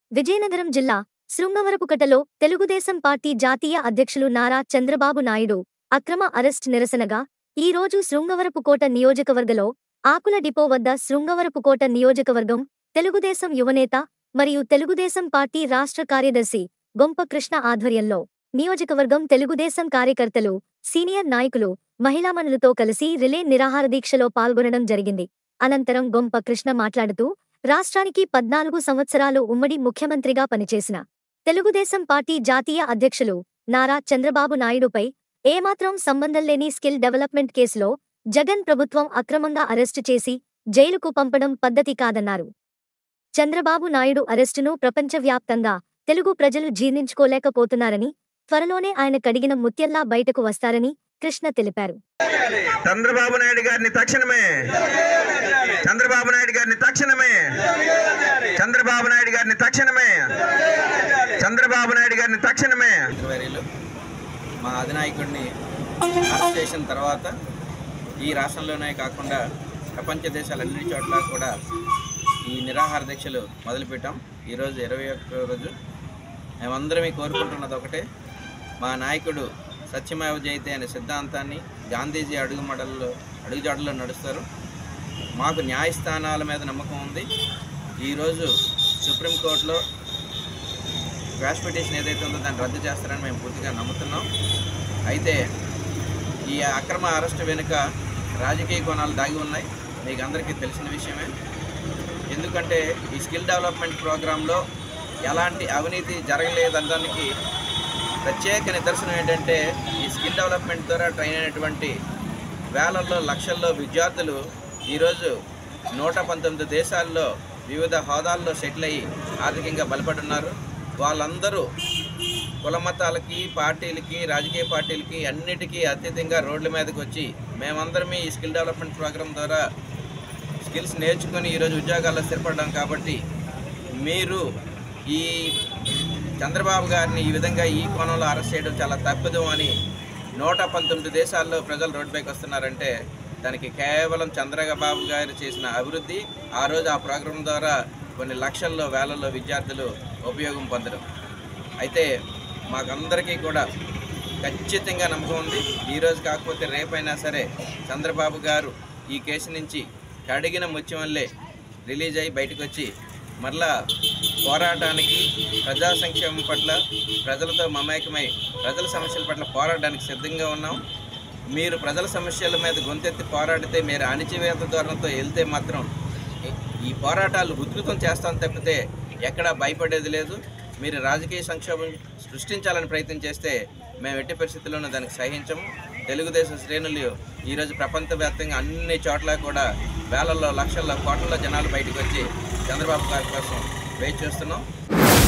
విజయనగరం జిల్లా శృంగవరపుకటలో తెలుగుదేశం పార్టీ జాతీయ అధ్యక్షులు నారా చంద్రబాబు నాయుడు అక్రమ అరెస్ట్ నిరసనగా ఈ రోజు శృంగవరపుకోట నియోజకవర్గలో ఆకుల డిపో వద్ద శృంగవరపుకోట నియోజకవర్గం తెలుగుదేశం యువనేత మరియు తెలుగుదేశం పార్టీ రాష్ట్ర కార్యదర్శి గొంప కృష్ణ ఆధ్వర్యంలో నియోజకవర్గం తెలుగుదేశం కార్యకర్తలు సీనియర్ నాయకులు మహిళామణులతో కలిసి రిలే నిరాహార దీక్షలో పాల్గొనడం జరిగింది అనంతరం గొంప కృష్ణ మాట్లాడుతూ రాష్ట్రానికి పద్నాలుగు సంవత్సరాలు ఉమ్మడి ముఖ్యమంత్రిగా పనిచేసిన తెలుగుదేశం పార్టీ జాతీయ అధ్యక్షులు నారా చంద్రబాబు నాయుడుపై ఏమాత్రం సంబంధం లేని స్కిల్ డెవలప్మెంట్ కేసులో జగన్ ప్రభుత్వం అక్రమంగా అరెస్టు చేసి జైలుకు పంపడం పద్ధతి కాదన్నారు చంద్రబాబు నాయుడు అరెస్టును ప్రపంచవ్యాప్తంగా తెలుగు ప్రజలు జీర్ణించుకోలేకపోతున్నారని త్వరలోనే ఆయన కడిగిన ముత్యంలా బయటకు వస్తారని కృష్ణ తెలిపారు చంద్రబాబు నాయుడు గారిని తక్షణమే చంద్రబాబు నాయుడు గారిని తక్షణమే చంద్రబాబు నాయుడు గారిని తక్షణమే చంద్రబాబు నాయుడు గారిని తక్షణమే ఫిబ్రవరిలో మా అధినాయకుడిని అరెస్ట్ చేసిన తర్వాత ఈ రాష్ట్రంలోనే కాకుండా ప్రపంచ దేశాలన్ని చోట్ల కూడా ఈ నిరాహార దీక్షలు మొదలుపెట్టాం ఈరోజు ఇరవై ఒక్క రోజు మేమందరం కోరుకుంటున్నది ఒకటే మా నాయకుడు సత్యమేవ జయతే అనే సిద్ధాంతాన్ని గాంధీజీ అడుగు మడల్లో అడుగుజాడల్లో నడుస్తారు మాకు న్యాయస్థానాల మీద నమ్మకం ఉంది ఈరోజు సుప్రీంకోర్టులో క్వాష్ పిటిషన్ ఏదైతే ఉందో దాన్ని రద్దు చేస్తారని మేము పూర్తిగా నమ్ముతున్నాం అయితే ఈ అక్రమ అరెస్టు వెనుక రాజకీయ కోణాలు దాగి ఉన్నాయి మీకు అందరికీ తెలిసిన విషయమే ఎందుకంటే ఈ స్కిల్ డెవలప్మెంట్ ప్రోగ్రాంలో ఎలాంటి అవినీతి జరగలేదనడానికి ప్రత్యేక నిదర్శనం ఏంటంటే ఈ స్కిల్ డెవలప్మెంట్ ద్వారా ట్రైన్ అయినటువంటి వేలల్లో లక్షల్లో విద్యార్థులు ఈరోజు నూట పంతొమ్మిది దేశాల్లో వివిధ హోదాల్లో సెటిల్ అయ్యి ఆర్థికంగా బలపడున్నారు వాళ్ళందరూ కులమతాలకి పార్టీలకి రాజకీయ పార్టీలకి అన్నిటికీ అత్యధికంగా రోడ్ల మీదకి వచ్చి మేమందరం ఈ స్కిల్ డెవలప్మెంట్ ప్రోగ్రాం ద్వారా స్కిల్స్ నేర్చుకొని ఈరోజు ఉద్యోగాల్లో స్థిరపడ్డాం కాబట్టి మీరు ఈ చంద్రబాబు గారిని ఈ విధంగా ఈ కోణంలో అరెస్ట్ చేయడం చాలా తప్పదు అని నూట పంతొమ్మిది దేశాల్లో ప్రజలు రోడ్డుపైకి వస్తున్నారంటే దానికి కేవలం చంద్రబాబు గారు చేసిన అభివృద్ధి ఆ రోజు ఆ ప్రోగ్రాం ద్వారా కొన్ని లక్షల్లో వేలల్లో విద్యార్థులు ఉపయోగం పొందడం అయితే మాకందరికీ కూడా ఖచ్చితంగా నమ్మకం ఉంది ఈరోజు కాకపోతే రేపైనా సరే చంద్రబాబు గారు ఈ కేసు నుంచి కడిగిన ముత్యం వల్లే రిలీజ్ అయ్యి బయటకు వచ్చి మరలా పోరాటానికి ప్రజా సంక్షేమం పట్ల ప్రజలతో మమేకమై ప్రజల సమస్యల పట్ల పోరాడడానికి సిద్ధంగా ఉన్నాం మీరు ప్రజల సమస్యల మీద గొంతెత్తి పోరాడితే మీరు అణిచివేత ధోరణితో వెళ్తే మాత్రం ఈ పోరాటాలు ఉధృతం చేస్తాం తప్పితే ఎక్కడా భయపడేది లేదు మీరు రాజకీయ సంక్షోభం సృష్టించాలని ప్రయత్నం చేస్తే మేము ఎట్టి పరిస్థితుల్లోనూ దానికి సహించము తెలుగుదేశం శ్రేణులు ఈరోజు ప్రపంచవ్యాప్తంగా అన్ని చోట్ల కూడా వేలల్లో లక్షల్లో కోట్లలో జనాలు బయటకు వచ్చి చంద్రబాబు గారి కోసం వెయిట్ చేస్తున్నాం